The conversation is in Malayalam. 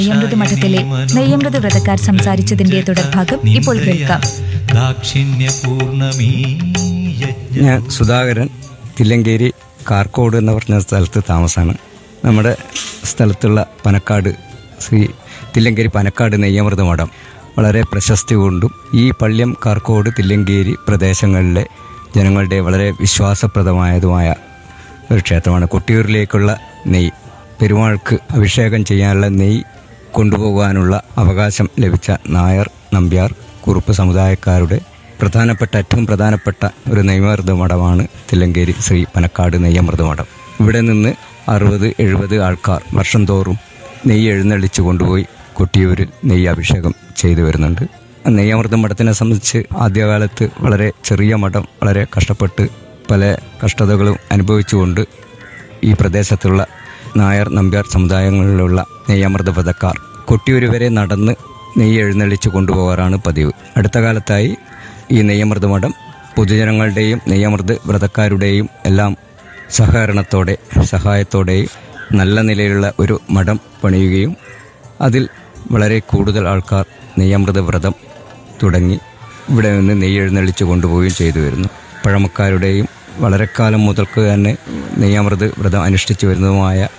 നെയ്യമൃത് മഠത്തിലെ നെയ്യമൃത് വ്രതക്കാർ സംസാരിച്ചതിന്റെ തുടർഭാഗം ഇപ്പോൾ കേൾക്കാം ദാക്ഷിണ്യപൂർണമീ യജ്ഞ ഞാൻ സുധാകരൻ തില്ലങ്കേരി കാർക്കോട് എന്ന് പറഞ്ഞ സ്ഥലത്ത് താമസമാണ് നമ്മുടെ സ്ഥലത്തുള്ള പനക്കാട് ശ്രീ തില്ലങ്കേരി പനക്കാട് നെയ്യമൃത മഠം വളരെ പ്രശസ്തി കൊണ്ടും ഈ പള്ള്യം കാർക്കോട് തില്ലങ്കേരി പ്രദേശങ്ങളിലെ ജനങ്ങളുടെ വളരെ വിശ്വാസപ്രദമായതുമായ ഒരു ക്ഷേത്രമാണ് കൊട്ടിയൂരിലേക്കുള്ള നെയ്യ് പെരുമാൾക്ക് അഭിഷേകം ചെയ്യാനുള്ള നെയ്യ് കൊണ്ടുപോകാനുള്ള അവകാശം ലഭിച്ച നായർ നമ്പ്യാർ കുറുപ്പ് സമുദായക്കാരുടെ പ്രധാനപ്പെട്ട ഏറ്റവും പ്രധാനപ്പെട്ട ഒരു നെയ്യമൃത മഠമാണ് തില്ലങ്കേരി ശ്രീ പനക്കാട് നെയ്യമൃത മഠം ഇവിടെ നിന്ന് അറുപത് എഴുപത് ആൾക്കാർ വർഷം തോറും നെയ്യ് എഴുന്നള്ളിച്ച് കൊണ്ടുപോയി കൊട്ടിയൂരിൽ നെയ്യ് അഭിഷേകം ചെയ്തു വരുന്നുണ്ട് നെയ്യമൃത മഠത്തിനെ സംബന്ധിച്ച് ആദ്യകാലത്ത് വളരെ ചെറിയ മഠം വളരെ കഷ്ടപ്പെട്ട് പല കഷ്ടതകളും അനുഭവിച്ചുകൊണ്ട് ഈ പ്രദേശത്തുള്ള നായർ നമ്പ്യാർ സമുദായങ്ങളിലുള്ള നെയ്യമൃത വ്രതക്കാർ കൊട്ടിയൂർ വരെ നടന്ന് നെയ്യ് എഴുന്നള്ളിച്ച് കൊണ്ടുപോകാറാണ് പതിവ് അടുത്ത കാലത്തായി ഈ നെയ്യമൃത മഠം പൊതുജനങ്ങളുടെയും നെയ്യമൃത് വ്രതക്കാരുടെയും എല്ലാം സഹകരണത്തോടെ സഹായത്തോടെയും നല്ല നിലയിലുള്ള ഒരു മഠം പണിയുകയും അതിൽ വളരെ കൂടുതൽ ആൾക്കാർ നെയ്യമൃത വ്രതം തുടങ്ങി ഇവിടെ നിന്ന് നെയ്യ് എഴുന്നള്ളിച്ച് കൊണ്ടുപോവുകയും ചെയ്തു വരുന്നു പഴമക്കാരുടെയും വളരെ കാലം മുതൽക്ക് തന്നെ നെയ്യമൃത് വ്രതം അനുഷ്ഠിച്ചു വരുന്നതുമായ